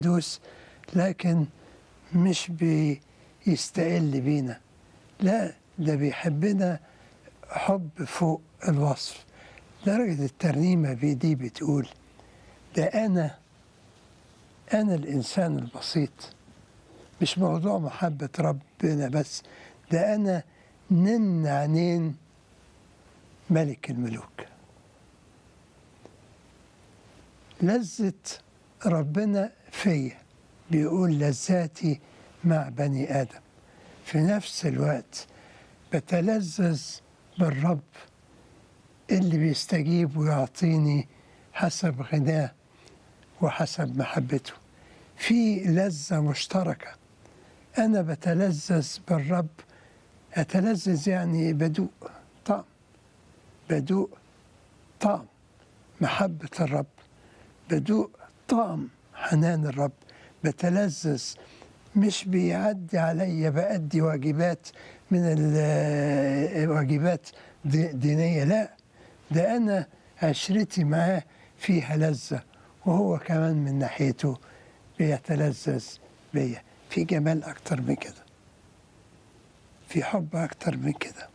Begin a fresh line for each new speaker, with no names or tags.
دوس لكن مش بيستقل بينا لا ده بيحبنا حب فوق الوصف درجة الترنيمة دي بتقول ده أنا أنا الإنسان البسيط مش موضوع محبة ربنا بس ده أنا نن عينين ملك الملوك لذة ربنا فيا بيقول لذاتي مع بني آدم في نفس الوقت بتلذذ بالرب اللي بيستجيب ويعطيني حسب غناه وحسب محبته في لذة مشتركة أنا بتلذذ بالرب أتلذذ يعني بدوق طعم بدوق طعم محبة الرب بدوق طعم حنان الرب بتلذذ مش بيعدي عليا بأدي واجبات من الواجبات دينية لا ده أنا عشرتي معاه فيها لذة وهو كمان من ناحيته بيتلذذ بيا في جمال أكتر من كده في حب أكتر من كده